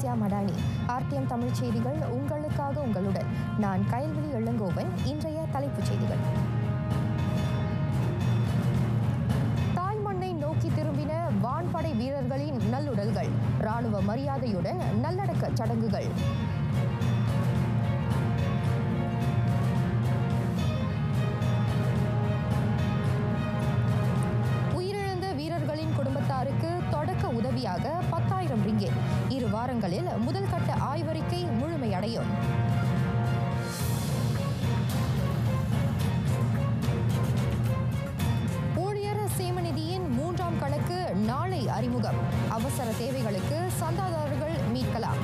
Malaysia Madani RTM Tamil செய்திகள் உங்களுக்காக உங்களுடன் நான் கயல்விழி இளங்கோவன் இன்றைய தலைப்புச் செய்திகள் தாய் மண்ணை நோக்கி திரும்பின வான்படை வீரர்களின் நல்லுடல்கள் ராணுவ மரியாதையுடன் நல்லடக்க சடங்குகள் உயிரிழந்த வீரர்களின் குடும்பத்தாருக்கு தொடக்க உதவியாக பத்தாயிரம் ரிங்கெட் இரு வாரங்களில் முதல் கட்ட ஆய்வறிக்கை முழுமையடையும் ஊழியர் சேமநிதியின் மூன்றாம் கணக்கு நாளை அறிமுகம் அவசர தேவைகளுக்கு சந்தாதாரர்கள் மீட்கலாம்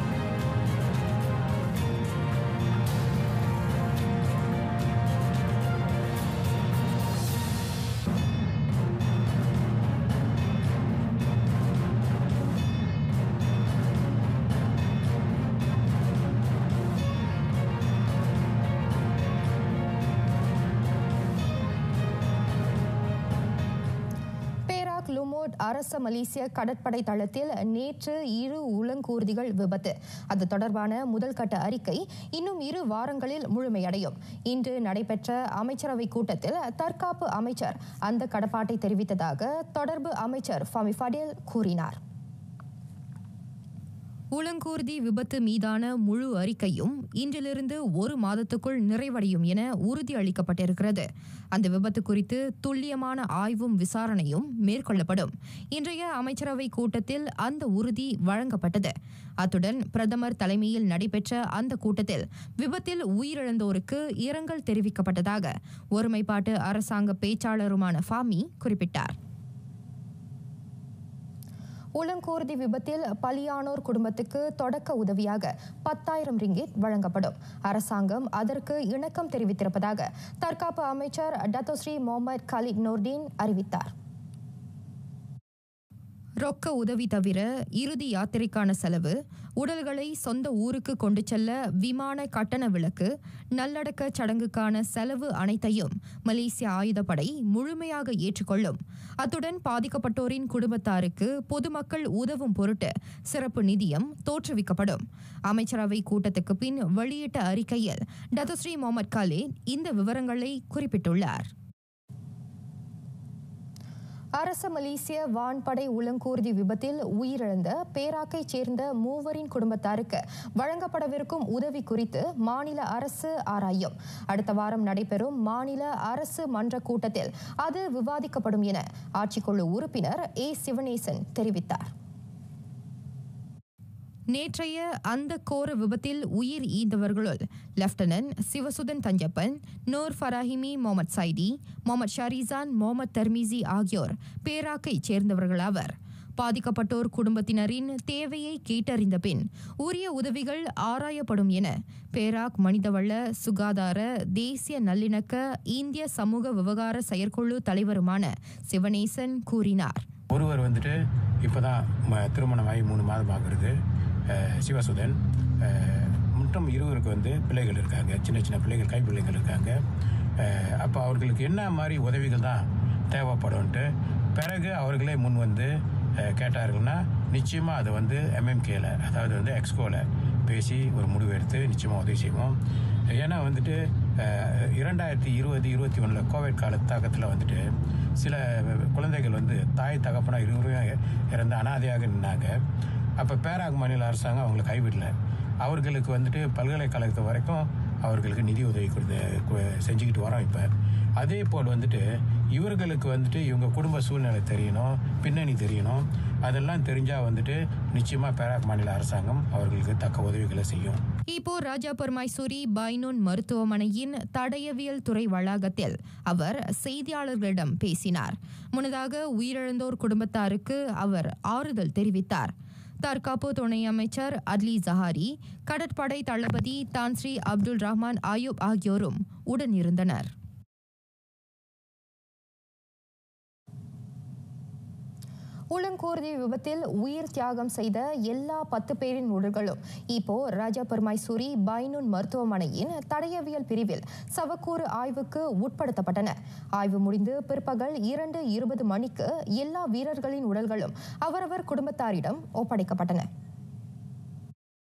பேராக் லுமோட் அரச மலேசிய கடற்படை தளத்தில் நேற்று இரு உளங்கூர்திகள் விபத்து அது தொடர்பான முதல் கட்ட அறிக்கை இன்னும் இரு வாரங்களில் முழுமையடையும் இன்று நடைபெற்ற அமைச்சரவை கூட்டத்தில் தற்காப்பு அமைச்சர் அந்த கடப்பாட்டை தெரிவித்ததாக தொடர்பு அமைச்சர் ஃபமி ஃபடேல் கூறினார் உளங்கூர்தி விபத்து மீதான முழு அறிக்கையும் இன்றிலிருந்து ஒரு மாதத்துக்குள் நிறைவடையும் என உறுதியளிக்கப்பட்டிருக்கிறது அந்த விபத்து குறித்து துல்லியமான ஆய்வும் விசாரணையும் மேற்கொள்ளப்படும் இன்றைய அமைச்சரவை கூட்டத்தில் அந்த உறுதி வழங்கப்பட்டது அத்துடன் பிரதமர் தலைமையில் நடைபெற்ற அந்த கூட்டத்தில் விபத்தில் உயிரிழந்தோருக்கு இரங்கல் தெரிவிக்கப்பட்டதாக ஒருமைப்பாட்டு அரசாங்க பேச்சாளருமான ஃபாமி குறிப்பிட்டார் உளங்கூர்தி விபத்தில் பலியானோர் குடும்பத்துக்கு தொடக்க உதவியாக பத்தாயிரம் ரிங்கிட் வழங்கப்படும் அரசாங்கம் அதற்கு இணக்கம் தெரிவித்திருப்பதாக தற்காப்பு அமைச்சர் டத்தோஸ்ரீ முகமது கலீத் நோர்டீன் அறிவித்தார் ரொக்க உதவி தவிர இறுதி யாத்திரைக்கான செலவு உடல்களை சொந்த ஊருக்கு கொண்டு செல்ல விமான கட்டண விலக்கு நல்லடக்க சடங்குக்கான செலவு அனைத்தையும் மலேசிய ஆயுதப்படை முழுமையாக ஏற்றுக்கொள்ளும் அத்துடன் பாதிக்கப்பட்டோரின் குடும்பத்தாருக்கு பொதுமக்கள் உதவும் பொருட்டு சிறப்பு நிதியம் தோற்றுவிக்கப்படும் அமைச்சரவை கூட்டத்துக்கு பின் வெளியிட்ட அறிக்கையில் டத்தஸ்ரீ முகமது கலீத் இந்த விவரங்களை குறிப்பிட்டுள்ளார் அரச மலேசிய வான்படை உளங்கூர்தி விபத்தில் உயிரிழந்த பேராக்கைச் சேர்ந்த மூவரின் குடும்பத்தாருக்கு வழங்கப்படவிருக்கும் உதவி குறித்து மாநில அரசு ஆராயும் அடுத்த வாரம் நடைபெறும் மாநில அரசு மன்ற கூட்டத்தில் அது விவாதிக்கப்படும் என ஆட்சிக்குழு உறுப்பினர் ஏ சிவனேசன் தெரிவித்தார் நேற்றைய அந்த கோர விபத்தில் உயிர் ஈந்தவர்களுள் lieutenant Sivasuthan Thanjappan Noor Farahimi Muhammad Saidi Muhammad Sharizan Muhammad Darmisi ஆகியோர் பேராக்கைச் சேர்ந்தவர்களாவர் பாதிக்கப்பட்டோர் குடும்பத்தினரின் தேவையை கேட்டறிந்த பின் உரிய உதவிகள் ஆராயப்படும் என பேராக் மனிதவள சுகாதார தேசிய நல்லிணக்க இந்திய சமூக விவகார செயற்குழு தலைவருமான சிவனேசன் கூறினார் ஒருவர் வந்துட்டு இப்போதான் ம- திருமணமாகி மூணு மாதம் ஆகுறது அஹ், சிவசுதன் அஹ், மற்றும் இருவருக்கு வந்து பிள்ளைகள் இருக்காங்க சின்ன சின்ன பிள்ளைகள் கை பிள்ளைகள் இருக்காங்க அஹ், அப்போ அவர்களுக்கு என்ன மாதிரி உதவிகள் தான் தேவைப்படும்ன்ட்டு பிறகு அவர்களே முன் வந்து அஹ், கேட்டார்கள்னா நிச்சயமாக அது வந்து எம்எம்கேல அதாவது வந்து எக்ஸ்கோவில் பேசி ஒரு முடிவு எடுத்து நிச்சயமாக உதவி செய்வோம் ஏன்னா வந்துட்டு அஹ், இரண்டாயிரத்தி இருபது இருபத்தி ஒன்றில் கோவிட் கால தாக்கத்தில் வந்துட்டு சில குழந்தைகள் வந்து தாய் தகப்பனா இருவரும் இறந்து அனாதையாக நின்னாங்க அப்போ பேராக் மாநில அரசாங்கம் அவங்களை கைவிடல அவர்களுக்கு வந்துட்டு பல்கலைக்கழகத்து வரைக்கும் அவர்களுக்கு நிதி உதவி கொடுத்து கு- செஞ்சுக்கிட்டு வரோம் இப்போ அதே போல் வந்துட்டு இவர்களுக்கு வந்துட்டு இவங்க குடும்ப சூழ்நிலை தெரியணும் பின்னணி தெரியணும் அதெல்லாம் தெரிஞ்சால் வந்துட்டு நிச்சயமாக பேராக் மாநில அரசாங்கம் அவர்களுக்கு தக்க உதவிகளை செய்யும் இப்போ ராஜா பெருமாய்சூரி பைனோன் மருத்துவமனையின் தடயவியல் துறை வளாகத்தில் அவர் செய்தியாளர்களிடம் பேசினார் முன்னதாக உயிரிழந்தோர் குடும்பத்தாருக்கு அவர் ஆறுதல் தெரிவித்தார் தற்காப்பு துணை அமைச்சர் அட்லி ஜஹாரி கடற்படை தளபதி தான்ஸ்ரீ அப்துல் ரஹ்மான் ஆயூப் ஆகியோரும் உடன் இருந்தனர் உளங்கூர்தி விபத்தில் உயிர் தியாகம் செய்த எல்லா பத்து பேரின் உடல்களும் இப்போ ராஜா பெருமாய்சூரி பைனூன் மருத்துவமனையின் தடயவியல் பிரிவில் சவக்கூறு ஆய்வுக்கு உட்படுத்தப்பட்டன ஆய்வு முடிந்து பிற்பகல் இரண்டு இருபது மணிக்கு எல்லா வீரர்களின் உடல்களும் அவரவர் குடும்பத்தாரிடம் ஒப்படைக்கப்பட்டன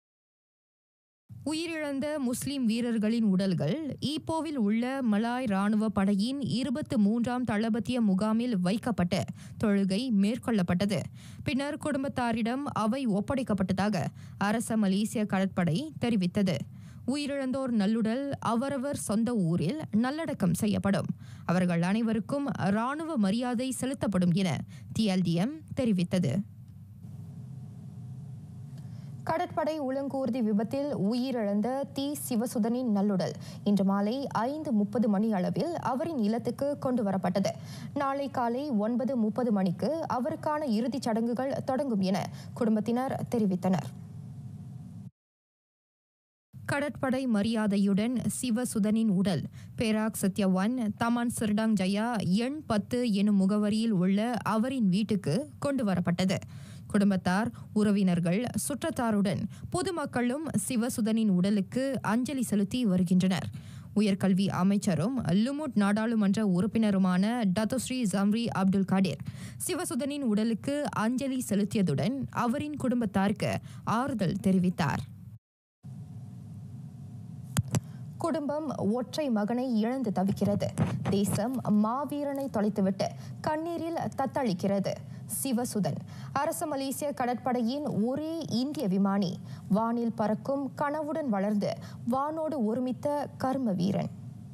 உயிரிழந்த முஸ்லிம் வீரர்களின் உடல்கள் ஈப்போவில் உள்ள மலாய் ராணுவ படையின் இருபத்து மூன்றாம் தளபத்திய முகாமில் வைக்கப்பட்டு தொழுகை மேற்கொள்ளப்பட்டது பின்னர் குடும்பத்தாரிடம் அவை ஒப்படைக்கப்பட்டதாக அரச மலேசிய கடற்படை தெரிவித்தது உயிரிழந்தோர் நல்லுடல் அவரவர் சொந்த ஊரில் நல்லடக்கம் செய்யப்படும் அவர்கள் அனைவருக்கும் ராணுவ மரியாதை செலுத்தப்படும் என டிஎல்டிஎம் தெரிவித்தது கடற்படை உளங்கூர்தி விபத்தில் உயிரிழந்த தி சிவசுதனின் நல்லுடல் இன்று மாலை ஐந்து முப்பது மணி அளவில் அவரின் இல்லத்துக்கு கொண்டு வரப்பட்டது நாளை காலை ஒன்பது முப்பது மணிக்கு அவருக்கான இறுதிச் சடங்குகள் தொடங்கும் என குடும்பத்தினர் தெரிவித்தனர் கடற்படை மரியாதையுடன் சிவசுதனின் உடல் Perak Sitiawan Taman Sirdang Jaya எண் பத்து எனும் முகவரியில் உள்ள அவரின் வீட்டுக்கு கொண்டு வரப்பட்டது குடும்பத்தார் உறவினர்கள் சுற்றத்தாருடன் பொதுமக்களும் சிவசுதனின் உடலுக்கு அஞ்சலி செலுத்தி வருகின்றனர் உயர்கல்வி அமைச்சரும் லுமுட் நாடாளுமன்ற உறுப்பினருமான டத்தோஸ்ரீ ஜம்ரி அப்துல் காடிர் சிவசுதனின் உடலுக்கு அஞ்சலி செலுத்தியதுடன் அவரின் குடும்பத்தாருக்கு ஆறுதல் தெரிவித்தார் குடும்பம் ஒற்றை மகனை இழந்து தவிக்கிறது தேசம் மாவீரனை தொலைத்துவிட்டு கண்ணீரில் தத்தளிக்கிறது சிவசுதன் அரச மலேசிய கடற்படையின் ஒரே இந்திய விமானி வானில் பறக்கும் கனவுடன் வளர்ந்து வானோடு ஒருமித்த கர்ம வீரன்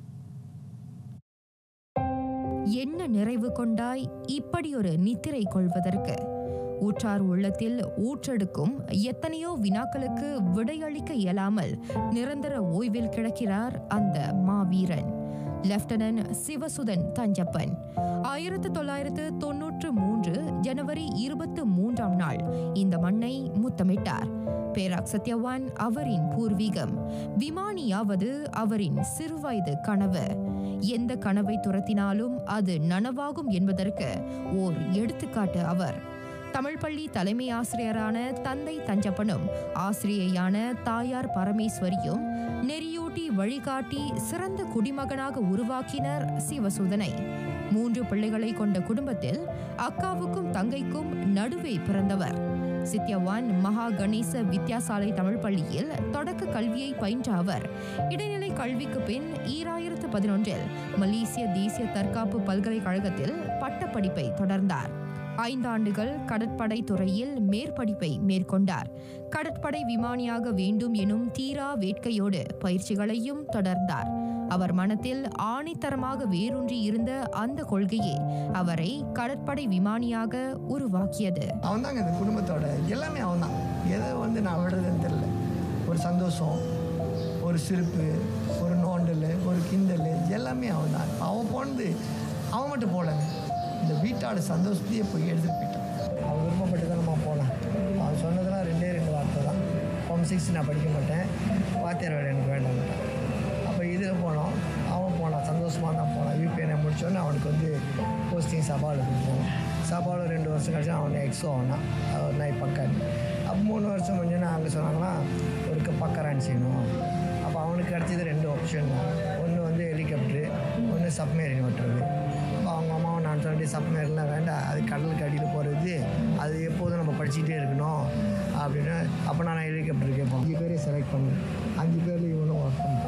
என்ன நிறைவு கொண்டாய் இப்படியொரு நித்திரை கொள்வதற்கு ஊற்றார் உள்ளத்தில் ஊற்றெடுக்கும் எத்தனையோ வினாக்களுக்கு விடையளிக்க இயலாமல் நிரந்தர ஓய்வில் கிடக்கிறார் அந்த மாவீரன் லெப்டினன்ட் சிவசுதன் தஞ்சப்பன் ஆயிரத்து தொள்ளாயிரத்து தொன்னூற்று மூன்று ஜனவரி இருபத்து மூன்றாம் நாள் இந்த மண்ணை முத்தமிட்டார் பேராக் சத்யவான் அவரின் பூர்வீகம் விமானியாவது அவரின் சிறுவயது கனவு எந்த கனவை துரத்தினாலும் அது நனவாகும் என்பதற்கு ஓர் எடுத்துக்காட்டு அவர் தமிழ் பள்ளி தலைமை ஆசிரியரான தந்தை தஞ்சப்பனும் ஆசிரியையான தாயார் பரமேஸ்வரியும் நெறியூட்டி வழிகாட்டி சிறந்த குடிமகனாக உருவாக்கினர் சிவசூதனை மூன்று பிள்ளைகளை கொண்ட குடும்பத்தில் அக்காவுக்கும் தங்கைக்கும் நடுவே பிறந்தவர் சித்யவான் மகா கணேச வித்யாசாலை தமிழ் பள்ளியில் தொடக்க கல்வியை பயின்ற அவர் இடைநிலை கல்விக்கு பின் ஈராயிரத்து பதினொன்றில் மலேசிய தேசிய தற்காப்பு பல்கலைக்கழகத்தில் பட்டப்படிப்பை தொடர்ந்தார் ஐந்தாண்டுகள் கடற்படை துறையில் மேற்படிப்பை மேற்கொண்டார் கடற்படை விமானியாக வேண்டும் எனும் தீரா வேட்கையோடு பயிற்சிகளையும் தொடர்ந்தார் அவர் மனத்தில் ஆணித்தரமாக வேரூன்றி இருந்த அந்த கொள்கையே அவரை கடற்படை விமானியாக உருவாக்கியது அவன் தாங்க இந்த குடும்பத்தோட எல்லாமே அவன் தான் எதை வந்து நான் விடுறதுன்னு தெரியல ஒரு சந்தோஷம் ஒரு சிரிப்பு ஒரு நோண்டல் ஒரு கிண்டல் எல்லாமே அவன் தான் அவன் போனது அவன் மட்டும் போகலங்க இந்த வீட்டோட சந்தோஷத்தையே போய் எடுத்துட்டு போயிட்டான் அவன் விருப்பப்பட்டு தான் நம்ம போகலாம் அவன் சொன்னதெல்லாம் ரெண்டே ரெண்டு வார்த்தை தான் ஹோம் சிக்ஸ் நான் படிக்க மாட்டேன் வாத்தியார் வேலை எனக்கு வேண்டாம் அப்போ இதில் போனோம் அவன் போனான் சந்தோஷமாக தான் போனான் யூபிஎன்ஐ முடிச்சோடனே அவனுக்கு வந்து போஸ்டிங் சபாவில் கொடுப்போம் சபாவில் ரெண்டு வருஷம் கழிச்சு அவனை எக்ஸோ ஆனான் அவர் நாய் பக்கான் அப்போ மூணு வருஷம் முடிஞ்சோன்னா அங்கே சொன்னாங்கன்னா ஒரு பக்கரான் செய்யணும் அப்போ அவனுக்கு கிடச்சது ரெண்டு ஆப்ஷன் ஒன்று வந்து ஹெலிகாப்டரு ஒன்று சப்மேரின் ஓட்டுறது அப்போ அவங்க அம்மாவும் நான் சொன்னேன் சப்மேரின்லாம் வேண்டாம் அது கடலுக்கு அடியில் போகிறது அது எப்போதும் நம்ம படிச்சுக்கிட்டே இருக்கணும் அப்படின்னு அப்போ நான் ஹெலிகாப்டர் கேட்போம் அஞ்சு பேரையும் செலக்ட் பண்ணேன் அஞ்சு பேரில் இவனும் ஒர்க் பண்ணேன்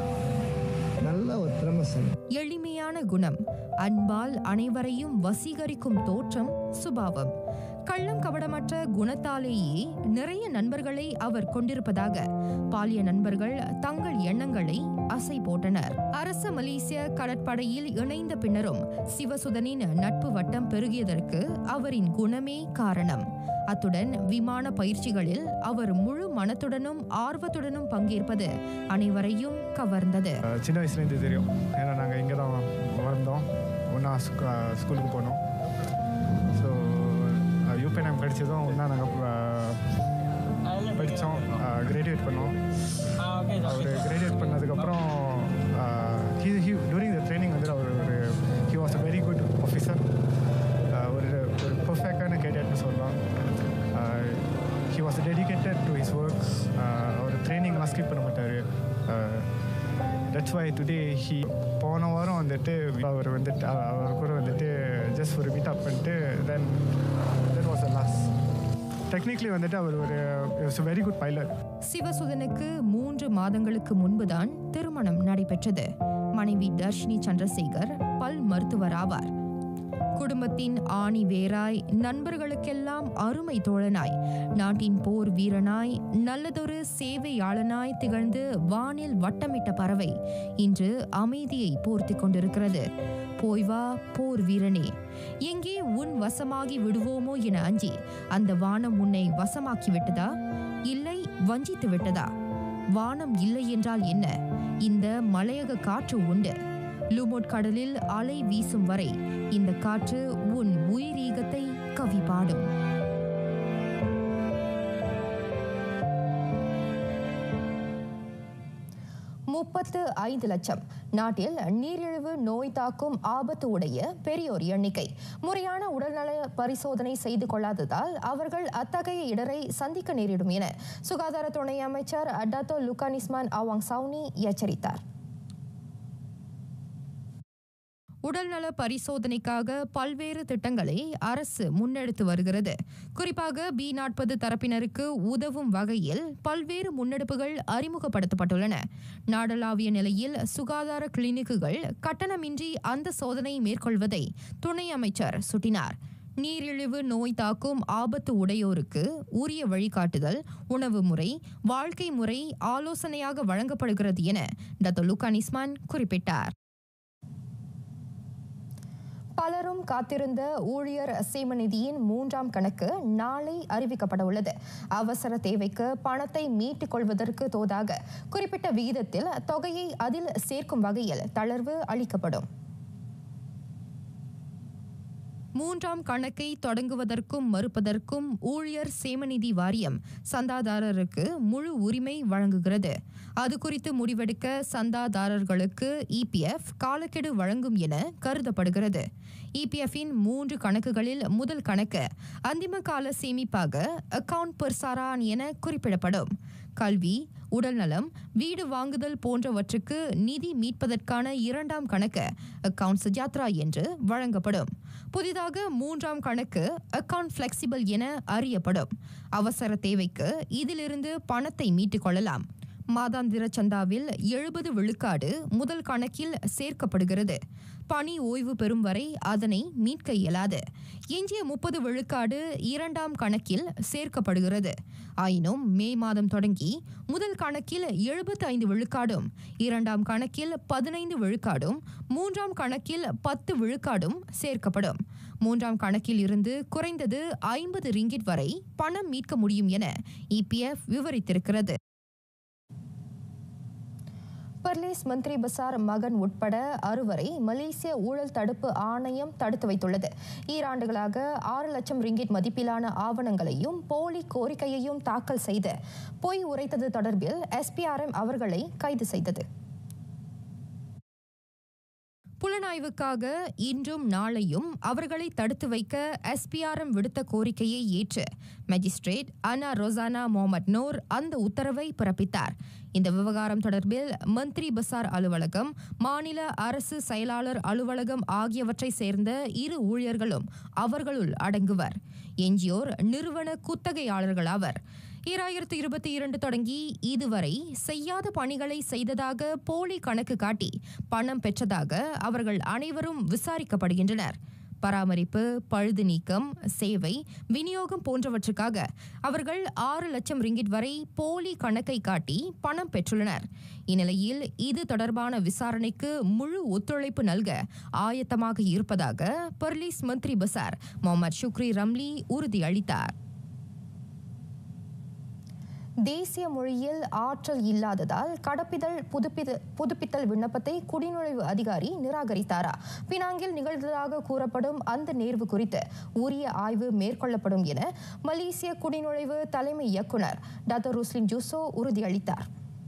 நல்ல ஒரு திறமைசாலி எளிமையான குணம் அன்பால் அனைவரையும் வசீகரிக்கும் தோற்றம் சுபாவம் கள்ளம் கபடமற்ற குணத்தாலேயே நிறைய நண்பர்களை அவர் கொண்டிருப்பதாக பாலிய நண்பர்கள் தங்கள் எண்ணங்களை அசை போட்டனர் அரச மலேசிய கடற்படையில் இணைந்த பின்னரும் சிவசுதனின் நட்பு வட்டம் பெருகியதற்கு அவரின் குணமே காரணம் அத்துடன் விமான பயிற்சிகளில் அவர் முழு மனத்துடனும் ஆர்வத்துடனும் பங்கேற்பது அனைவரையும் கவர்ந்தது சின்ன வயசுலேருந்து தெரியும் ஏன்னா நாங்கள் இங்கே தான் வளர்ந்தோம் ஒன்றா ஸ்கூலுக்கு போனோம் ஸோ யூபிஎன்எம் படித்ததும் ஒன்றா நாங்கள் படித்தோம் கிராஜுவேட் பண்ணோம் அவர் கிராஜுவேட் பண்ணதுக்கப்புறம் he he during the training வந்து அவர் ஒரு he was a very good officer ஒரு ஒரு பர்ஃபெக்டான கேடட்னு சொல்லலாம் he was dedicated to his work அவர் ட்ரைனிங்லாம் ஸ்கிப் பண்ண மாட்டார் தட்ஸ் வை டுடே ஹி போன வாரம் வந்துட்டு அவர் வந்துட்டு அ- அவர் கூட வந்துட்டு ஜஸ்ட் ஒரு மீட் அப் பண்ணிட்டு then then was a last technically வந்துட்டு அவர் ஒரு இட்ஸ் வெரி குட் பைலட் சிவசுதனுக்கு மூன்று மாதங்களுக்கு முன்புதான் திருமணம் நடைபெற்றது மனைவி தர்ஷினி சந்திரசேகர் பல் மருத்துவர் ஆவார் குடும்பத்தின் ஆணி வேராய் நண்பர்களுக்கெல்லாம் அருமை தோழனாய் நாட்டின் போர் வீரனாய் நல்லதொரு சேவையாளனாய் திகழ்ந்து வானில் வட்டமிட்ட பறவை இன்று அமைதியை போர்த்திக் கொண்டிருக்கிறது போய் வா போர் வீரனே எங்கே உன் வசமாகி விடுவோமோ என அஞ்சி அந்த வானம் உன்னை வசமாக்கி விட்டதா இல்லை வஞ்சித்து விட்டதா வானம் இல்லை என்றால் என்ன இந்த மலையக காற்று உண்டு லுமோட் கடலில் அலை வீசும் வரை இந்த காற்று உன் உயிரீகத்தை கவி பாடும் முப்பத்து ஐந்து லட்சம் நாட்டில் நீரிழிவு நோய் தாக்கும் ஆபத்து உடைய பெரியோர் எண்ணிக்கை முறையான உடல்நல பரிசோதனை செய்து கொள்ளாததால் அவர்கள் அத்தகைய இடரை சந்திக்க நேரிடும் என சுகாதார துணை அமைச்சர் டத்தோ லுகானிஸ்மான் அவாங் சவுனி எச்சரித்தார் உடல்நல பரிசோதனைக்காக பல்வேறு திட்டங்களை அரசு முன்னெடுத்து வருகிறது குறிப்பாக பி நாற்பது தரப்பினருக்கு உதவும் வகையில் பல்வேறு முன்னெடுப்புகள் அறிமுகப்படுத்தப்பட்டுள்ளன நாடளாவிய நிலையில் சுகாதார கிளினிக்குகள் கட்டணமின்றி அந்த சோதனை மேற்கொள்வதை துணை அமைச்சர் சுட்டினார் நீரிழிவு நோய் தாக்கும் ஆபத்து உடையோருக்கு உரிய வழிகாட்டுதல் உணவு முறை வாழ்க்கை முறை ஆலோசனையாக வழங்கப்படுகிறது என டத்தோ லுகானிஸ்மான் குறிப்பிட்டார் பலரும் காத்திருந்த ஊழியர் சேமநிதியின் மூன்றாம் கணக்கு நாளை அறிவிக்கப்பட உள்ளது அவசர தேவைக்கு பணத்தை மீட்டுக் கொள்வதற்கு தோதாக குறிப்பிட்ட விகிதத்தில் தொகையை அதில் சேர்க்கும் வகையில் தளர்வு அளிக்கப்படும் மூன்றாம் கணக்கை தொடங்குவதற்கும் மறுப்பதற்கும் ஊழியர் சேமநிதி வாரியம் சந்தாதாரருக்கு முழு உரிமை வழங்குகிறது அது குறித்து முடிவெடுக்க சந்தாதாரர்களுக்கு இபிஎஃப் காலக்கெடு வழங்கும் என கருதப்படுகிறது இபிஎஃப்பின் மூன்று கணக்குகளில் முதல் கணக்கு அந்திம கால சேமிப்பாக அக்கவுண்ட் பெர்சாரான் என குறிப்பிடப்படும் கல்வி உடல்நலம் வீடு வாங்குதல் போன்றவற்றுக்கு நிதி மீட்பதற்கான இரண்டாம் கணக்கு அக்கவுண்ட் சுஜாத்ரா என்று வழங்கப்படும் புதிதாக மூன்றாம் கணக்கு அக்கவுண்ட் ஃபிளெக்சிபிள் என அறியப்படும் அவசர தேவைக்கு இதிலிருந்து பணத்தை மீட்டுக் கொள்ளலாம் மாதாந்திர சந்தாவில் எழுபது விழுக்காடு முதல் கணக்கில் சேர்க்கப்படுகிறது பணி ஓய்வு பெறும் வரை அதனை மீட்க இயலாது எஞ்சிய முப்பது விழுக்காடு இரண்டாம் கணக்கில் சேர்க்கப்படுகிறது ஆயினும் மே மாதம் தொடங்கி முதல் கணக்கில் எழுபத்தி ஐந்து விழுக்காடும் இரண்டாம் கணக்கில் பதினைந்து விழுக்காடும் மூன்றாம் கணக்கில் பத்து விழுக்காடும் சேர்க்கப்படும் மூன்றாம் கணக்கில் இருந்து குறைந்தது ஐம்பது ரிங்கிட் வரை பணம் மீட்க முடியும் என இபிஎஃப் விவரித்திருக்கிறது பர்லேஸ் மந்திரி பசார் மகன் உட்பட அறுவரை மலேசிய ஊழல் தடுப்பு ஆணையம் தடுத்து வைத்துள்ளது ஈராண்டுகளாக ஆறு லட்சம் ரிங்கிட் மதிப்பிலான ஆவணங்களையும் போலி கோரிக்கையையும் தாக்கல் செய்து பொய் உரைத்தது தொடர்பில் எஸ்பிஆர்எம் அவர்களை கைது செய்தது புலனாய்வுக்காக இன்றும் நாளையும் அவர்களை தடுத்து வைக்க எஸ்பிஆர்எம் விடுத்த கோரிக்கையை ஏற்று மேஜிஸ்ட்ரேட் அனா ரொசானா முகமது நூர் அந்த உத்தரவை பிறப்பித்தார் இந்த விவகாரம் தொடர்பில் மந்திரி பசார் அலுவலகம் மாநில அரசு செயலாளர் அலுவலகம் ஆகியவற்றை சேர்ந்த இரு ஊழியர்களும் அவர்களுள் அடங்குவர் எஞ்சியோர் நிறுவன குத்தகையாளர்கள் ஆவர் ஈராயிரத்து இருபத்தி இரண்டு தொடங்கி இதுவரை செய்யாத பணிகளை செய்ததாக போலி கணக்கு காட்டி பணம் பெற்றதாக அவர்கள் அனைவரும் விசாரிக்கப்படுகின்றனர் பராமரிப்பு பழுது நீக்கம் சேவை விநியோகம் போன்றவற்றுக்காக அவர்கள் ஆறு லட்சம் ரிங்கிட் வரை போலி கணக்கை காட்டி பணம் பெற்றுள்ளனர் இந்நிலையில் இது தொடர்பான விசாரணைக்கு முழு ஒத்துழைப்பு நல்க ஆயத்தமாக இருப்பதாக பர்லீஸ் மந்திரி பசார் முகமது ஷுக்ரி ரம்லி உறுதியளித்தார் தேசிய மொழியில் ஆற்றல் இல்லாததால் கடப்பிதழ் புதுப்பித புதுப்பித்தல் விண்ணப்பத்தை குடிநுழைவு அதிகாரி நிராகரித்தாரா பினாங்கில் நிகழ்ந்ததாக கூறப்படும் அந்த நேர்வு குறித்து உரிய ஆய்வு மேற்கொள்ளப்படும் என மலேசிய குடிநுழைவு தலைமை இயக்குனர் டாக்டர் ருஸ்லின் ஜூசோ உறுதியளித்தார்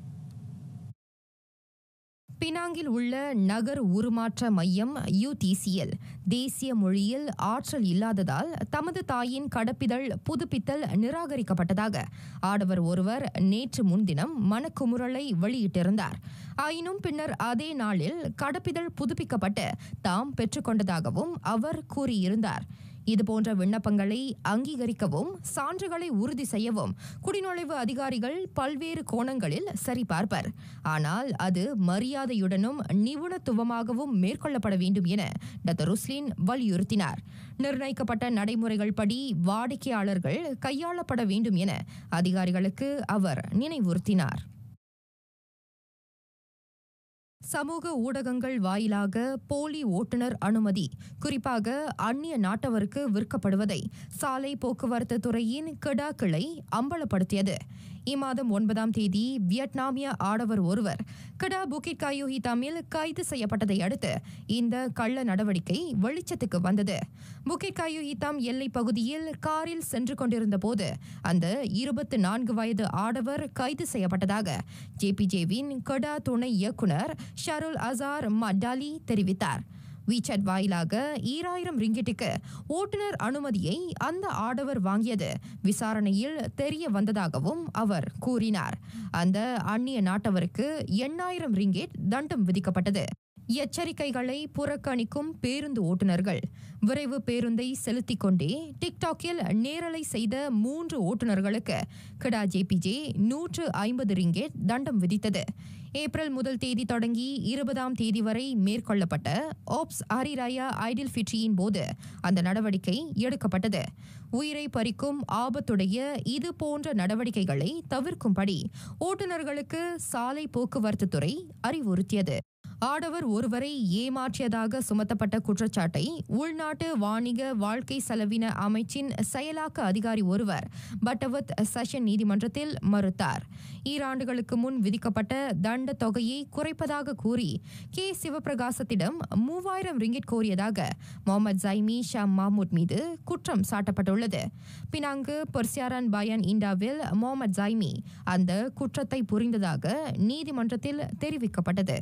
பினாங்கில் உள்ள நகர் உருமாற்ற மையம் யுடிசிஎல் தேசிய மொழியில் ஆற்றல் இல்லாததால் தமது தாயின் கடப்பிதழ் புதுப்பித்தல் நிராகரிக்கப்பட்டதாக ஆடவர் ஒருவர் நேற்று முன்தினம் மனக்குமுறலை வெளியிட்டிருந்தார் ஆயினும் பின்னர் அதே நாளில் கடப்பிதழ் புதுப்பிக்கப்பட்டு தாம் பெற்றுக்கொண்டதாகவும் அவர் கூறியிருந்தார் இதுபோன்ற விண்ணப்பங்களை அங்கீகரிக்கவும் சான்றுகளை உறுதி செய்யவும் குடிநுழைவு அதிகாரிகள் பல்வேறு கோணங்களில் சரிபார்ப்பர் ஆனால் அது மரியாதையுடனும் நிபுணத்துவமாகவும் மேற்கொள்ளப்பட வேண்டும் என டாக்டர் ருஸ்லின் வலியுறுத்தினார் நிர்ணயிக்கப்பட்ட நடைமுறைகள் படி வாடிக்கையாளர்கள் கையாளப்பட வேண்டும் என அதிகாரிகளுக்கு அவர் நினைவுறுத்தினார் சமூக ஊடகங்கள் வாயிலாக போலி ஓட்டுநர் அனுமதி குறிப்பாக அந்நிய நாட்டவருக்கு விற்கப்படுவதை சாலை போக்குவரத்து துறையின் கெடா கிளை அம்பலப்படுத்தியது இம்மாதம் ஒன்பதாம் தேதி வியட்நாமிய ஆடவர் ஒருவர் கெடா புக்கிட் காயோஹிதாமில் கைது செய்யப்பட்டதை அடுத்து இந்த கள்ள நடவடிக்கை வெளிச்சத்துக்கு வந்தது புக்கிட் காயோஹிதாம் எல்லை பகுதியில் காரில் சென்று கொண்டிருந்த போது அந்த இருபத்தி நான்கு வயது ஆடவர் கைது செய்யப்பட்டதாக ஜேபிஜேவின் கெடா துணை இயக்குனர் ஷருல் அசார் மட்டாலி தெரிவித்தார் வீச்சட் வாயிலாக ஈராயிரம் ரிங்கிட்டுக்கு ஓட்டுநர் அனுமதியை அந்த ஆடவர் வாங்கியது விசாரணையில் தெரிய வந்ததாகவும் அவர் கூறினார் அந்த அந்நிய நாட்டவருக்கு எண்ணாயிரம் ரிங்கெட் தண்டம் விதிக்கப்பட்டது எச்சரிக்கைகளை புறக்கணிக்கும் பேருந்து ஓட்டுநர்கள் விரைவு பேருந்தை செலுத்திக் கொண்டே டிக்டாக்கில் நேரலை செய்த மூன்று ஓட்டுநர்களுக்கு கிடா ஜேபிஜே நூற்று ஐம்பது ரிங்கெட் தண்டம் விதித்தது ஏப்ரல் முதல் தேதி தொடங்கி இருபதாம் தேதி வரை மேற்கொள்ளப்பட்ட ஓப்ஸ் ஹரிராயா ஐடில் ஃபிட்ரியின் போது அந்த நடவடிக்கை எடுக்கப்பட்டது உயிரை பறிக்கும் ஆபத்துடைய இது போன்ற நடவடிக்கைகளை தவிர்க்கும்படி ஓட்டுநர்களுக்கு சாலை போக்குவரத்து துறை அறிவுறுத்தியது ஆடவர் ஒருவரை ஏமாற்றியதாக சுமத்தப்பட்ட குற்றச்சாட்டை உள்நாட்டு வாணிக வாழ்க்கை செலவின அமைச்சின் செயலாக்க அதிகாரி ஒருவர் பட்டவத் செஷன் நீதிமன்றத்தில் மறுத்தார் ஈராண்டுகளுக்கு முன் விதிக்கப்பட்ட தண்ட தொகையை குறைப்பதாக கூறி கே சிவபிரகாசத்திடம் மூவாயிரம் ரிங்கிட் கோரியதாக முகமது ஜைமி ஷா மாமூத் மீது குற்றம் சாட்டப்பட்டுள்ளது பினாங்கு பொர்சியாரன் பயான் இண்டாவில் முகமது ஜைமி அந்த குற்றத்தை புரிந்ததாக நீதிமன்றத்தில் தெரிவிக்கப்பட்டது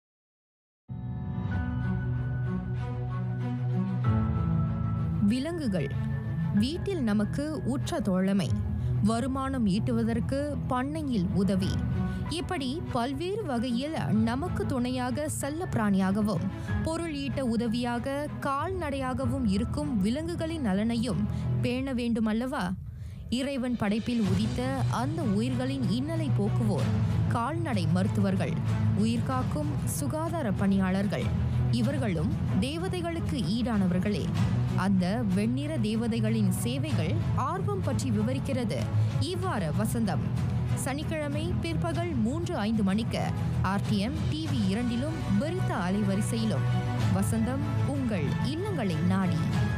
விலங்குகள் வீட்டில் நமக்கு உற்ற தோழமை வருமானம் ஈட்டுவதற்கு பண்ணையில் உதவி இப்படி பல்வேறு வகையில் நமக்கு துணையாக செல்ல பிராணியாகவும் பொருள் ஈட்ட உதவியாக கால்நடையாகவும் இருக்கும் விலங்குகளின் நலனையும் பேண வேண்டுமல்லவா இறைவன் படைப்பில் உதித்த அந்த உயிர்களின் இன்னலை போக்குவோர் கால்நடை மருத்துவர்கள் உயிர்காக்கும் சுகாதார பணியாளர்கள் இவர்களும் தேவதைகளுக்கு ஈடானவர்களே அந்த வெண்ணிற தேவதைகளின் சேவைகள் ஆர்வம் பற்றி விவரிக்கிறது இவ்வாறு வசந்தம் சனிக்கிழமை பிற்பகல் மூன்று ஐந்து மணிக்கு ஆர்டிஎம் டிவி இரண்டிலும் பெரித்த அலைவரிசையிலும் வசந்தம் உங்கள் இல்லங்களை நாடி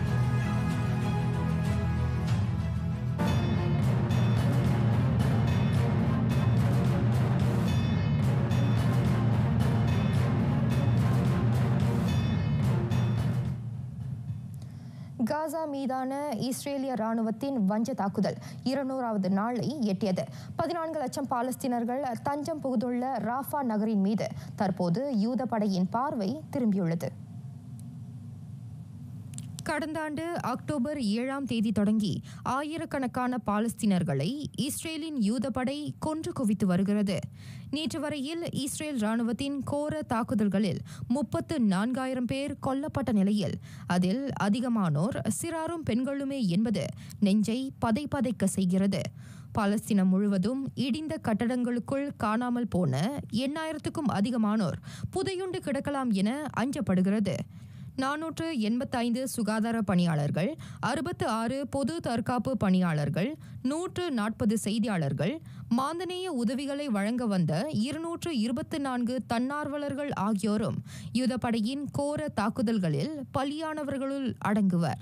காசா மீதான இஸ்ரேலிய ராணுவத்தின் வஞ்ச தாக்குதல் இருநூறாவது நாளை எட்டியது பதினான்கு லட்சம் பாலஸ்தீனர்கள் தஞ்சம் புகுந்துள்ள ராஃபா நகரின் மீது தற்போது யூத படையின் பார்வை திரும்பியுள்ளது கடந்த ஆண்டு அக்டோபர் ஏழாம் தேதி தொடங்கி ஆயிரக்கணக்கான பாலஸ்தீனர்களை இஸ்ரேலின் யூதப்படை கொன்று குவித்து வருகிறது நேற்று வரையில் இஸ்ரேல் ராணுவத்தின் கோர தாக்குதல்களில் முப்பத்து நான்காயிரம் பேர் கொல்லப்பட்ட நிலையில் அதில் அதிகமானோர் சிறாரும் பெண்களுமே என்பது நெஞ்சை பதை பதைக்க செய்கிறது பாலஸ்தீனம் முழுவதும் இடிந்த கட்டடங்களுக்குள் காணாமல் போன எண்ணாயிரத்துக்கும் அதிகமானோர் புதையுண்டு கிடக்கலாம் என அஞ்சப்படுகிறது நானூற்று எண்பத்தைந்து சுகாதார பணியாளர்கள் அறுபத்து ஆறு பொது தற்காப்பு பணியாளர்கள் நூற்று நாற்பது செய்தியாளர்கள் மாந்தநேய உதவிகளை வழங்க வந்த இருநூற்று இருபத்து நான்கு தன்னார்வலர்கள் ஆகியோரும் யுதப்படையின் கோர தாக்குதல்களில் பலியானவர்களுள் அடங்குவர்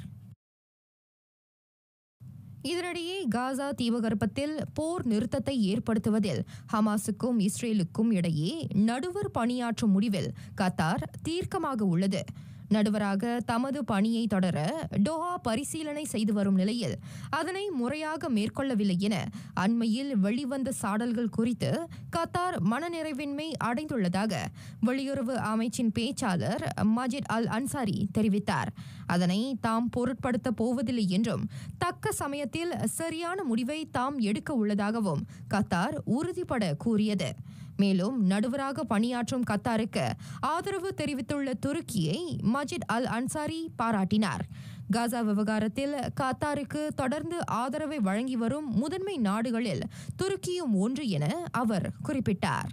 இதனிடையே காசா தீபகற்பத்தில் போர் நிறுத்தத்தை ஏற்படுத்துவதில் ஹமாஸுக்கும் இஸ்ரேலுக்கும் இடையே நடுவர் பணியாற்றும் முடிவில் கத்தார் தீர்க்கமாக உள்ளது நடுவராக தமது பணியை தொடர டோஹா பரிசீலனை செய்து வரும் நிலையில் அதனை முறையாக மேற்கொள்ளவில்லை என அண்மையில் வெளிவந்த சாடல்கள் குறித்து கத்தார் மனநிறைவின்மை அடைந்துள்ளதாக வெளியுறவு அமைச்சின் பேச்சாளர் மஜித் அல் அன்சாரி தெரிவித்தார் அதனை தாம் பொருட்படுத்த போவதில்லை என்றும் தக்க சமயத்தில் சரியான முடிவை தாம் எடுக்க உள்ளதாகவும் கத்தார் உறுதிபட கூறியது மேலும் நடுவராக பணியாற்றும் கத்தாருக்கு ஆதரவு தெரிவித்துள்ள துருக்கியை மஜித் அல் அன்சாரி பாராட்டினார் காசா விவகாரத்தில் கத்தாருக்கு தொடர்ந்து ஆதரவை வழங்கி வரும் முதன்மை நாடுகளில் துருக்கியும் ஒன்று என அவர் குறிப்பிட்டார்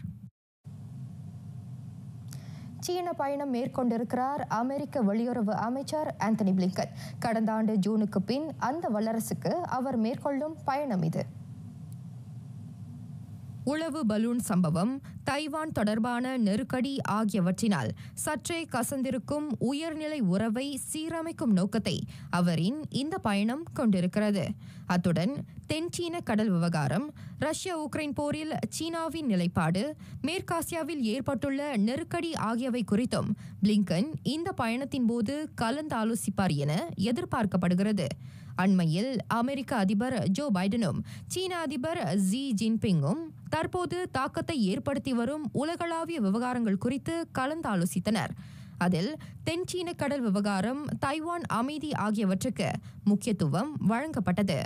சீன பயணம் மேற்கொண்டிருக்கிறார் அமெரிக்க வெளியுறவு அமைச்சர் ஆந்தனி பிளிங்கன் கடந்த ஆண்டு ஜூனுக்கு பின் அந்த வல்லரசுக்கு அவர் மேற்கொள்ளும் பயணம் இது உளவு பலூன் சம்பவம் தைவான் தொடர்பான நெருக்கடி ஆகியவற்றினால் சற்றே கசந்திருக்கும் உயர்நிலை உறவை சீரமைக்கும் நோக்கத்தை அவரின் இந்த பயணம் கொண்டிருக்கிறது அத்துடன் தென்சீன கடல் விவகாரம் ரஷ்யா உக்ரைன் போரில் சீனாவின் நிலைப்பாடு மேற்காசியாவில் ஏற்பட்டுள்ள நெருக்கடி ஆகியவை குறித்தும் பிளிங்கன் இந்த பயணத்தின் போது கலந்தாலோசிப்பார் என எதிர்பார்க்கப்படுகிறது அண்மையில் அமெரிக்க அதிபர் ஜோ பைடனும் சீன அதிபர் ஜி ஜின்பிங்கும் தற்போது தாக்கத்தை ஏற்படுத்தி வரும் உலகளாவிய விவகாரங்கள் குறித்து கலந்தாலோசித்தனர் அதில் தென்சீன கடல் விவகாரம் தைவான் அமைதி ஆகியவற்றுக்கு முக்கியத்துவம் வழங்கப்பட்டது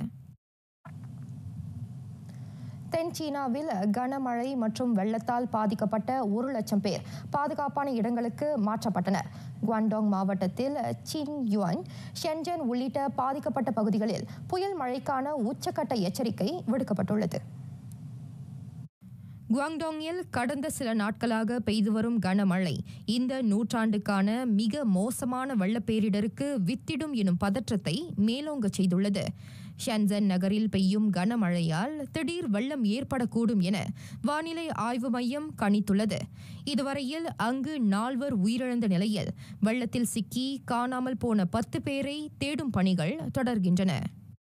தென் சீனாவில் கனமழை மற்றும் வெள்ளத்தால் பாதிக்கப்பட்ட ஒரு லட்சம் பேர் பாதுகாப்பான இடங்களுக்கு மாற்றப்பட்டனர் குவாண்டோங் மாவட்டத்தில் சின் யுவான் ஷென்ஜன் உள்ளிட்ட பாதிக்கப்பட்ட பகுதிகளில் புயல் மழைக்கான உச்சக்கட்ட எச்சரிக்கை விடுக்கப்பட்டுள்ளது குவாங்டாங்கில் கடந்த சில நாட்களாக பெய்து வரும் கனமழை இந்த நூற்றாண்டுக்கான மிக மோசமான வெள்ளப்பேரிடருக்கு வித்திடும் எனும் பதற்றத்தை மேலோங்கச் செய்துள்ளது ஷன்சன் நகரில் பெய்யும் கனமழையால் திடீர் வெள்ளம் ஏற்படக்கூடும் என வானிலை ஆய்வு மையம் கணித்துள்ளது இதுவரையில் அங்கு நால்வர் உயிரிழந்த நிலையில் வெள்ளத்தில் சிக்கி காணாமல் போன பத்து பேரை தேடும் பணிகள் தொடர்கின்றன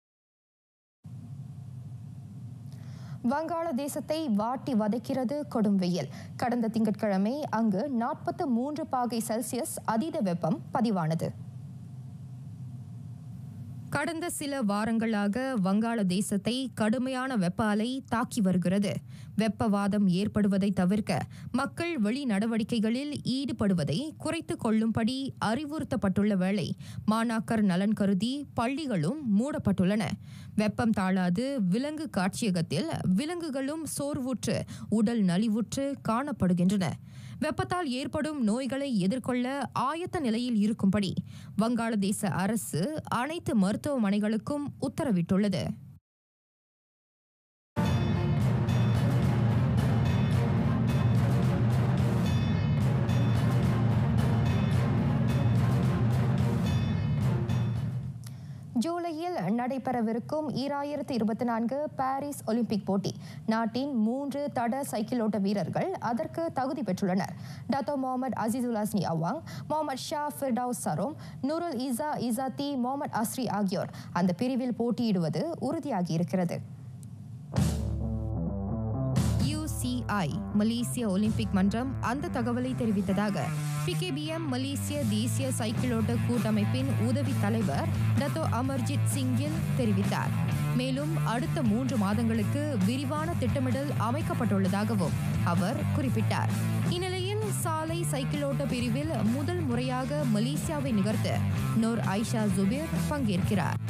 வங்காளதேசத்தை வாட்டி வதைக்கிறது கொடும் வெயில் கடந்த திங்கட்கிழமை அங்கு நாற்பத்து மூன்று பாகை செல்சியஸ் அதீத வெப்பம் பதிவானது கடந்த சில வாரங்களாக வங்காளதேசத்தை கடுமையான வெப்ப அலை தாக்கி வருகிறது வெப்பவாதம் ஏற்படுவதை தவிர்க்க மக்கள் வெளி நடவடிக்கைகளில் ஈடுபடுவதை குறைத்துக் கொள்ளும்படி அறிவுறுத்தப்பட்டுள்ள வேளை மாணாக்கர் நலன் கருதி பள்ளிகளும் மூடப்பட்டுள்ளன வெப்பம் தாழாது விலங்கு காட்சியகத்தில் விலங்குகளும் சோர்வுற்று உடல் நலிவுற்று காணப்படுகின்றன வெப்பத்தால் ஏற்படும் நோய்களை எதிர்கொள்ள ஆயத்த நிலையில் இருக்கும்படி வங்காளதேச அரசு அனைத்து மருத்துவமனைகளுக்கும் உத்தரவிட்டுள்ளது ஜூலையில் நடைபெறவிருக்கும் ஈராயிரத்து இருபத்தி நான்கு பாரிஸ் ஒலிம்பிக் போட்டி நாட்டின் மூன்று தட சைக்கிளோட்ட வீரர்கள் அதற்கு தகுதி பெற்றுள்ளனர் Datuk Muhammad Azizul Hasni Awang Muhammad Shah Firdaus Sahrom Nurul Izzah Izzati Muhammad Asri ஆகியோர் அந்த பிரிவில் போட்டியிடுவது உறுதியாகியிருக்கிறது யுசிஐ மலேசிய ஒலிம்பிக் மன்றம் அந்த தகவலை தெரிவித்ததாக பிகேபிஎம் மலேசிய தேசிய சைக்கிளோட்ட கூட்டமைப்பின் உதவி தலைவர் டத்தோ அமர்ஜித் சிங்கில் தெரிவித்தார் மேலும் அடுத்த மூன்று மாதங்களுக்கு விரிவான திட்டமிடல் அமைக்கப்பட்டுள்ளதாகவும் அவர் குறிப்பிட்டார் இந்நிலையில் சாலை சைக்கிளோட்ட பிரிவில் முதல் முறையாக மலேசியாவை நிகழ்த்த நூர் ஐஷா ஜுபேர் பங்கேற்கிறார்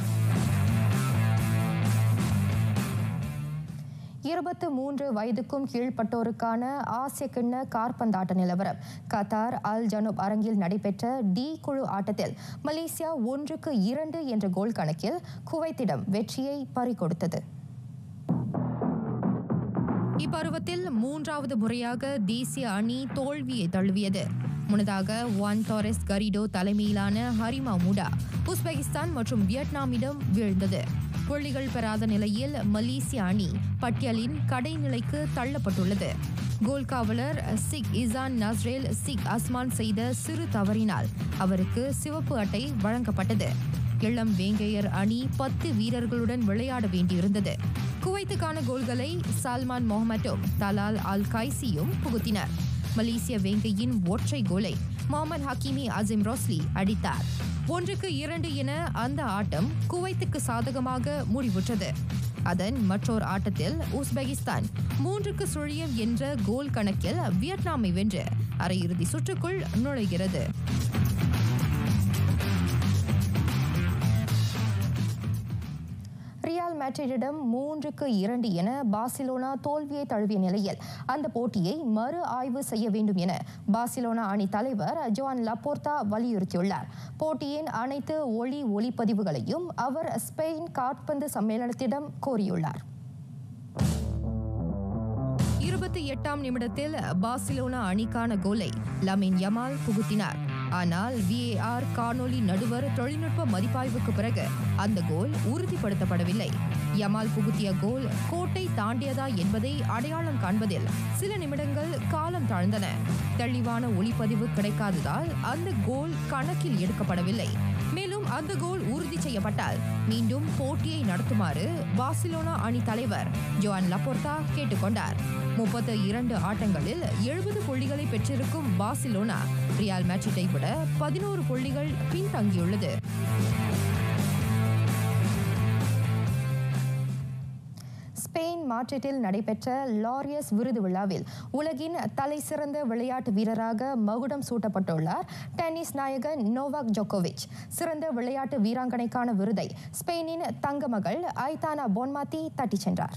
இருபத்து மூன்று வயதுக்கும் கீழ்ப்பட்டோருக்கான ஆசிய கிண்ண கார்பந்தாட்ட நிலவரம் கத்தார் அல் ஜனூப் அரங்கில் நடைபெற்ற டி குழு ஆட்டத்தில் மலேசியா ஒன்றுக்கு இரண்டு என்ற கோல் கணக்கில் குவைத்திடம் வெற்றியை பறிகொடுத்தது இப்பருவத்தில் மூன்றாவது முறையாக தேசிய அணி தோல்வியை தழுவியது முன்னதாக வான் டாரெஸ் கரிடோ தலைமையிலான ஹரிமா முடா உஸ்பெகிஸ்தான் மற்றும் வியட்நாமிடம் வீழ்ந்தது புள்ளிகள் பெறாத நிலையில் மலேசிய அணி பட்டியலின் கடைநிலைக்கு தள்ளப்பட்டுள்ளது கோல் காவலர் Sheikh Izhan Nazrel Sheikh Azman செய்த சிறு தவறினால் அவருக்கு சிவப்பு அட்டை வழங்கப்பட்டது இளம் வேங்கையர் அணி பத்து வீரர்களுடன் விளையாட வேண்டியிருந்தது குவைத்துக்கான கோல்களை சல்மான் மொஹமட்டும் தலால் அல் கைசியும் புகுத்தினர் மலேசிய வேங்கையின் ஒற்றை கோலை முகமது ஹக்கீமி அசிம் ரோஸ்லி அடித்தார் ஒன்றுக்கு இரண்டு என அந்த ஆட்டம் குவைத்துக்கு சாதகமாக முடிவுற்றது அதன் மற்றொரு ஆட்டத்தில் உஸ்பெகிஸ்தான் மூன்றுக்கு சுழியம் என்ற கோல் கணக்கில் வியட்நாமை வென்று அரையிறுதி சுற்றுக்குள் நுழைகிறது ரியாத் ரியால் மேட்ரிடிடம் மூன்றுக்கு இரண்டு என பார்சிலோனா தோல்வியை தழுவிய நிலையில் அந்த போட்டியை மறு ஆய்வு செய்ய வேண்டும் என பார்சிலோனா அணி தலைவர் ஜோன் லப்போர்த்தா வலியுறுத்தியுள்ளார் போட்டியின் அனைத்து ஒளி ஒளிப்பதிவுகளையும் அவர் ஸ்பெயின் காற்பந்து சம்மேளனத்திடம் கோரியுள்ளார் இருபத்தி எட்டாம் நிமிடத்தில் பார்சிலோனா அணிக்கான கோலை லமின் யமால் புகுத்தினார் ஆனால் விஏஆர் காணொலி நடுவர் தொழில்நுட்ப மதிப்பாய்வுக்கு பிறகு அந்த கோல் உறுதிப்படுத்தப்படவில்லை யமால் புகுத்திய கோல் கோட்டை தாண்டியதா என்பதை அடையாளம் காண்பதில் சில நிமிடங்கள் காலம் தாழ்ந்தன தெளிவான ஒளிப்பதிவு கிடைக்காததால் அந்த கோல் கணக்கில் எடுக்கப்படவில்லை மேலும் அந்த கோல் உறுதி செய்யப்பட்டால் மீண்டும் போட்டியை நடத்துமாறு பார்சிலோனா அணி தலைவர் ஜோன் லப்போர்த்தா கேட்டுக்கொண்டார் முப்பத்து இரண்டு ஆட்டங்களில் எழுபது புள்ளிகளை பெற்றிருக்கும் பார்சிலோனா ரியால் மேட்ரிட்டை விட பதினோரு புள்ளிகள் பின்தங்கியுள்ளது ஸ்பெயின் மாட்ரிட்டில் நடைபெற்ற லாரியஸ் விருது விழாவில் உலகின் தலை சிறந்த விளையாட்டு வீரராக மகுடம் சூட்டப்பட்டுள்ளார் டென்னிஸ் நாயகன் நோவாக் ஜோகோவிச் சிறந்த விளையாட்டு வீராங்கனைக்கான விருதை ஸ்பெயினின் தங்க மகள் ஐதானா போன்மாத்தி தட்டிச் சென்றார்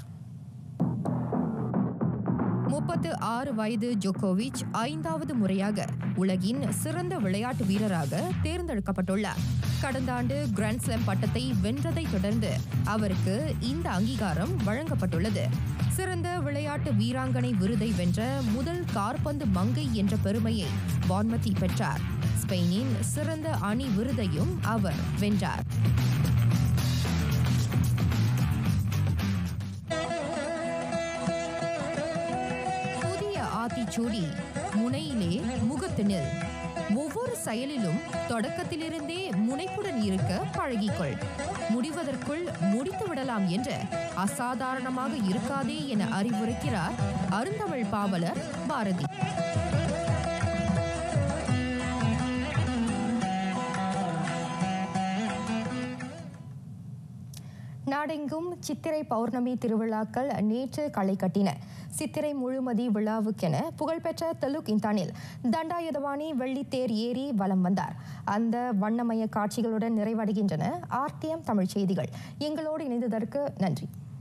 முப்பத்து ஆறு வயது ஜோகோவிச் ஐந்தாவது முறையாக உலகின் சிறந்த விளையாட்டு வீரராக தேர்ந்தெடுக்கப்பட்டுள்ளார் கடந்த ஆண்டு கிராண்ட் ஸ்லாம் பட்டத்தை வென்றதை தொடர்ந்து அவருக்கு இந்த அங்கீகாரம் வழங்கப்பட்டுள்ளது சிறந்த விளையாட்டு வீராங்கனை விருதை வென்ற முதல் கார்பந்து மங்கை என்ற பெருமையை வான்மதி பெற்றார் ஸ்பெயினின் சிறந்த அணி விருதையும் அவர் வென்றார் புதிய ஆத்திச்சூடி முனையிலே முகத்தினில் ஒவ்வொரு செயலிலும் தொடக்கத்திலிருந்தே முனைப்புடன் இருக்க பழகிக்கொள் முடிவதற்குள் முடித்து விடலாம் என்ற அசாதாரணமாக இருக்காதே என அறிவுரைக்கிறார் அருந்தமிழ் பாவலர் பாரதி நாடெங்கும் சித்திரை பௌர்ணமி திருவிழாக்கள் நேற்று களை கட்டின சித்திரை முழுமதி விழாவுக்கென புகழ்பெற்ற தெலுக் இந்தானில் தண்டாயுதவாணி வெள்ளித்தேர் ஏறி வலம் வந்தார் அந்த வண்ணமய காட்சிகளுடன் நிறைவடைகின்றன ஆர்டிஎம் தமிழ் செய்திகள் எங்களோடு இணைந்ததற்கு நன்றி